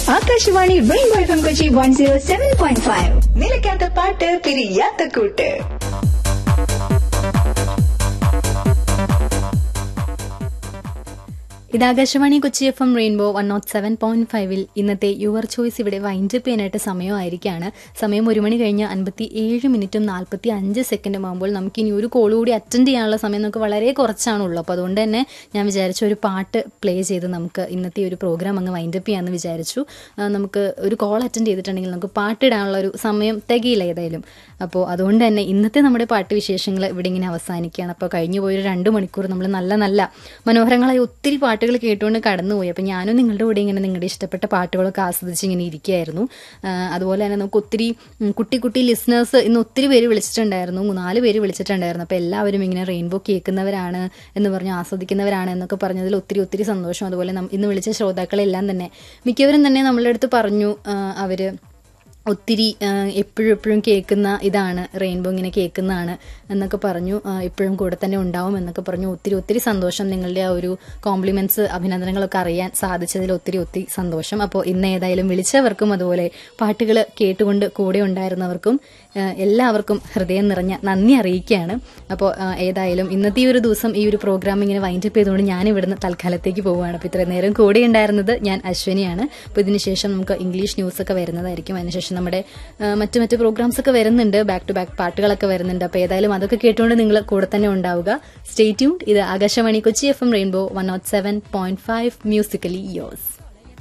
Akashvani rainbow F M Kochi one zero seven point five നിലയ്ക്കാത്ത പാട്ട് പിരിയാത്ത കൂട്ട് ഇത് Akashvani Kochi F M rainbow one naught seven point ഫൈവിൽ ഇന്നത്തെ യുവർ ചോയ്സ് ഇവിടെ വൈൻഡ് അപ്പ് ചെയ്യാനായിട്ട് സമയമായിരിക്കുകയാണ് സമയം ഒരു മണി കഴിഞ്ഞ് അൻപത്തി ഏഴ് മിനിറ്റും നാൽപ്പത്തി അഞ്ച് സെക്കൻഡും ആകുമ്പോൾ നമുക്ക് ഇനി ഒരു കോൾ കൂടി അറ്റൻഡ് ചെയ്യാനുള്ള സമയം നമുക്ക് വളരെ കുറച്ചാണുള്ളൂ അപ്പോൾ അതുകൊണ്ട് തന്നെ ഞാൻ വിചാരിച്ചു ഒരു പാട്ട് പ്ലേ ചെയ്ത് നമുക്ക് ഇന്നത്തെ ഒരു പ്രോഗ്രാം അങ്ങ് വൈൻഡ് അപ്പ് ചെയ്യാമെന്ന് വിചാരിച്ചു ആ, നമുക്ക് ഒരു കോൾ അറ്റൻഡ് ചെയ്തിട്ടുണ്ടെങ്കിൽ നമുക്ക് പാട്ടിടാനുള്ള ഒരു സമയം തികയില്ല ഏതായാലും അപ്പോൾ അതുകൊണ്ട് തന്നെ ഇന്നത്തെ നമ്മുടെ പാട്ട് വിശേഷങ്ങൾ ഇവിടെ ഇങ്ങനെ അവസാനിക്കുകയാണ് അപ്പോൾ കഴിഞ്ഞു പോയൊരു രണ്ട് മണിക്കൂർ നമ്മൾ നല്ല നല്ല മനോഹരങ്ങളായ ഒത്തിരി പാട്ടുകൾ കേട്ടുകൊണ്ട് കടന്നുപോയി അപ്പോൾ ഞാനും നിങ്ങളുടെ കൂടെ ഇങ്ങനെ നിങ്ങളുടെ ഇഷ്ടപ്പെട്ട പാട്ടുകളൊക്കെ ആസ്വദിച്ച് ഇങ്ങനെ ഇരിക്കുകയായിരുന്നു ആ, അതുപോലെ തന്നെ നമുക്ക് ഒത്തിരി ഉം, കുട്ടി കുട്ടി ലിസണേഴ്സ് ഇന്ന് ഒത്തിരി പേര് വിളിച്ചിട്ടുണ്ടായിരുന്നു നാല് പേര് വിളിച്ചിട്ടുണ്ടായിരുന്നു അപ്പോൾ എല്ലാവരും ഇങ്ങനെ റെയിൻബോ കേൾക്കുന്നവരാണ് എന്ന് പറഞ്ഞ് ആസ്വദിക്കുന്നവരാണ് എന്നൊക്കെ പറഞ്ഞതിൽ ഒത്തിരി ഒത്തിരി സന്തോഷം അതുപോലെ നം- ഇന്ന് വിളിച്ച ശ്രോതാക്കളെല്ലാം തന്നെ മിക്കവരും തന്നെ നമ്മളുടെ അടുത്ത് പറഞ്ഞു ആ, അവര് ഒത്തിരി എപ്പോഴും എപ്പോഴും കേൾക്കുന്ന ഇതാണ് റെയിൻബോ ഇങ്ങനെ കേൾക്കുന്നതാണ് എന്നൊക്കെ പറഞ്ഞു ആ, എപ്പോഴും കൂടെ തന്നെ ഉണ്ടാവും എന്നൊക്കെ പറഞ്ഞു ഒത്തിരി ഒത്തിരി സന്തോഷം നിങ്ങളുടെ ആ ഒരു കോംപ്ലിമെന്റ്സ് അഭിനന്ദനങ്ങളൊക്കെ അറിയാൻ സാധിച്ചതിൽ ഒത്തിരി ഒത്തിരി സന്തോഷം അപ്പോൾ ഇന്ന് ഏതായാലും വിളിച്ചവർക്കും അതുപോലെ പാട്ടുകൾ കേട്ടുകൊണ്ട് കൂടെ ഉണ്ടായിരുന്നവർക്കും ആ, എല്ലാവർക്കും ഹൃദയം നിറഞ്ഞ നന്ദി അറിയിക്കുകയാണ് അപ്പോൾ ആ, ഏതായാലും ഇന്നത്തെ ഈ ഒരു ദിവസം ഈ ഒരു പ്രോഗ്രാം ഇങ്ങനെ വൈൻഡ് അപ്പ് ചെയ്തുകൊണ്ട് ഞാൻ ഇവിടുന്ന് തൽക്കാലത്തേക്ക് പോവുകയാണ് അപ്പോൾ ഇത്രയും നേരം കൂടെ ഉണ്ടായിരുന്നത് ഞാൻ അശ്വനിയാണ് അപ്പോൾ ഇതിന് ശേഷം നമുക്ക് ഇംഗ്ലീഷ് ന്യൂസ് ഒക്കെ വരുന്നതായിരിക്കും അതിനുശേഷം നമ്മുടെ ആ, മറ്റു മറ്റു പ്രോഗ്രാംസ് ഒക്കെ വരുന്നുണ്ട് ബാക്ക് ടു ബാക്ക് പാട്ടുകളൊക്കെ വരുന്നുണ്ട് അപ്പോൾ ഏതായാലും അതൊക്കെ കേട്ടുകൊണ്ട് നിങ്ങൾ കൂടെ തന്നെ ഉണ്ടാവുക സ്റ്റേ ട്യൂൺഡ് ഇത് Akashvani Kochi F M rainbow one naught seven point five musically യോസ്